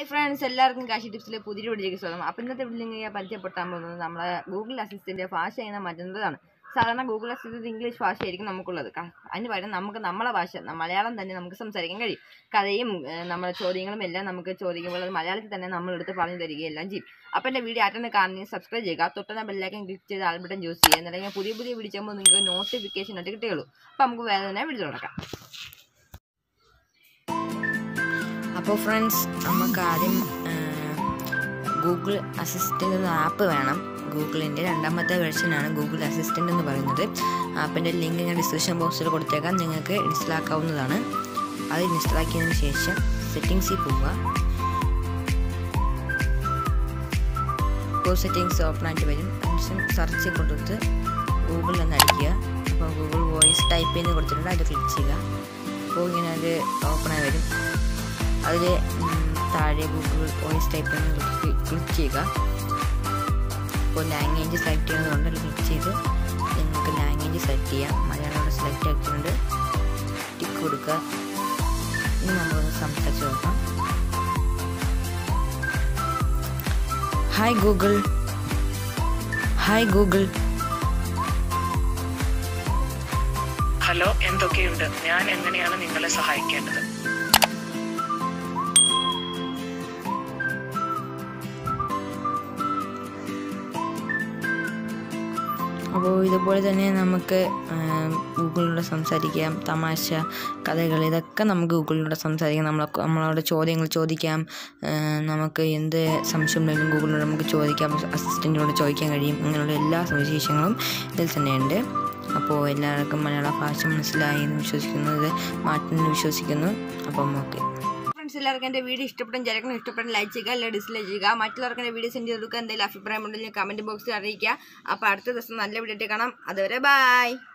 hi friends എല്ലാവർക്കും കാശി ടിപ്സിലെ പുതിയ വീഡിയോയ്ക്ക് സ്വാഗതം അപ്പം ഇന്നത്തെ വീട്ടിൽ ഞാൻ പരിചയപ്പെടുത്താൻ പോകുന്നത് നമ്മളെ ഗൂഗിൾ അസിസ്റ്റന്റ് ഭാഷ എങ്ങനെ മാറ്റുന്നതാണ് സാധാരണ ഗൂഗിൾ അസിസ്റ്റന്റ് ഇംഗ്ലീഷ് ഭാഷയായിരിക്കും നമുക്കുള്ളത് ക- അതിന് പകരം നമുക്ക് നമ്മളെ ഭാഷ ന- മലയാളം തന്നെ നമുക്ക് സംസാരിക്കാൻ കഴിയും കഥയും ഏഹ്, നമ്മുടെ ചോദ്യങ്ങളും എല്ലാം നമുക്ക് ചോദിക്കുമ്പോൾ അത് മലയാളത്തിൽ തന്നെ നമ്മളെടുത്ത് പറഞ്ഞു തരികയും എല്ലാം ചെയ്യും അപ്പം എൻ്റെ വീഡിയോ ആറ്റം കാണുന്നത് സബ്സ്ക്രൈബ് ചെയ്യുക തൊട്ടുന്ന ബെല്ലൈക്കൻ ക്ലിക്ക് ചെയ്ത് ആൽബട്ടൻ യൂസ് ചെയ്യുക എന്നിട്ട് പുതിയ പുതിയ വീഡിയോ ചെയ്യുമ്പോൾ നിങ്ങൾക്ക് നോട്ടിഫിക്കേഷൻ ആയിട്ട് കിട്ടുകയുള്ളൂ അപ്പം നമുക്ക് വേറെ തന്നെ വീഡിയോ തുടങ്ങാം അപ്പോൾ ഫ്രണ്ട്സ് നമുക്ക് ആദ്യം ഗൂഗിൾ അസിസ്റ്റൻ്റ് എന്ന ആപ്പ് വേണം ഗൂഗിളിൻ്റെ രണ്ടാമത്തെ വെർഷനാണ് ഗൂഗിൾ അസിസ്റ്റൻ്റ് എന്ന് പറയുന്നത് ആപ്പിൻ്റെ ലിങ്ക് ഞാൻ ഡിസ്ക്രിപ്ഷൻ ബോക്സിൽ കൊടുത്തേക്കാം നിങ്ങൾക്ക് ഇൻസ്റ്റാൾ ആക്കാവുന്നതാണ് അത് ഇൻസ്റ്റാൾ ആക്കിയതിന് ശേഷം സെറ്റിങ്സിൽ പോവുക ഇപ്പോൾ സെറ്റിങ്സ് ഓപ്പൺ ആയിട്ട് വരും അതിനുശേഷം സെർച്ച് കൊടുത്ത് ഗൂഗിളിൽ ഒന്ന് അടിക്കുക അപ്പോൾ ഗൂഗിൾ വോയിസ് ടൈപ്പ് ചെയ്ത് കൊടുത്തിട്ടുണ്ട് അത് ക്ലിക്ക് ചെയ്യുക അപ്പോൾ ഇങ്ങനെ അത് ഓപ്പൺ ആയി വരും അതിൽ താഴെ ഗൂഗിൾ വോയിസ് ടൈപ്പ് ചെയ്യുന്ന ക്ലിക്ക് ചെയ്യുക ഇപ്പോൾ ലാംഗ്വേജ് സെലക്ട് ചെയ്യുന്നതുകൊണ്ട് അതിൽ ക്ലിക്ക് ചെയ്ത് നിങ്ങൾക്ക് ലാംഗ്വേജ് സെലക്ട് ചെയ്യാം മലയാളം സെലക്ട് ആക്കിയിട്ടുണ്ട് ടിക്ക് കൊടുക്കുക ഇനി നമ്മളൊന്ന് സംസാരിച്ച് നോക്കാം hi Google hi Google hello എന്തൊക്കെയുണ്ട് ഞാൻ എങ്ങനെയാണ് നിങ്ങളെ സഹായിക്കേണ്ടത് അപ്പോൾ ഇതുപോലെ തന്നെ നമുക്ക് ഗൂഗിളിലൂടെ സംസാരിക്കാം തമാശ കഥകൾ ഇതൊക്കെ നമുക്ക് ഗൂഗിളിലൂടെ സംസാരിക്കാം നമ്മളെ നമ്മളോട് ചോദ്യങ്ങൾ ചോദിക്കാം ആ, നമുക്ക് എന്ത് സംശയം ഉണ്ടെങ്കിലും ഗൂഗിളിലൂടെ നമുക്ക് ചോദിക്കാം അസിസ്റ്റൻറ്റിനോട് ചോദിക്കാൻ കഴിയും അങ്ങനെയുള്ള എല്ലാ വിശേഷങ്ങളും ഇതിൽ തന്നെയുണ്ട് അപ്പോൾ എല്ലാവർക്കും മലയാള ഭാഷ മനസ്സിലായി എന്ന് വിശ്വസിക്കുന്നത് മാറ്റുന്നു വിശ്വസിക്കുന്നു അപ്പം ഓക്കെ ഫ്രണ്ട്സ് എല്ലാവർക്കും എൻ്റെ വീഡിയോ ഇഷ്ടപ്പെടും ചിലക്കും ഇഷ്ടപ്പെടും ലൈക്ക് ചെയ്യുക അല്ലെ ഡിസ്ലൈക്ക് ചെയ്യുക മറ്റുള്ളവർക്ക് എൻ്റെ വീഡിയോ സെൻഡ് ചെയ്ത് കൊടുക്കുക എന്തെങ്കിലും അഭിപ്രായം ഉണ്ടെങ്കിൽ കമൻറ്റ് ബോക്സിൽ അറിയിക്കുക അപ്പോൾ അടുത്ത ദിവസം നല്ല വീഡിയോ ആയിട്ട് കാണാം അതുവരെ ബൈ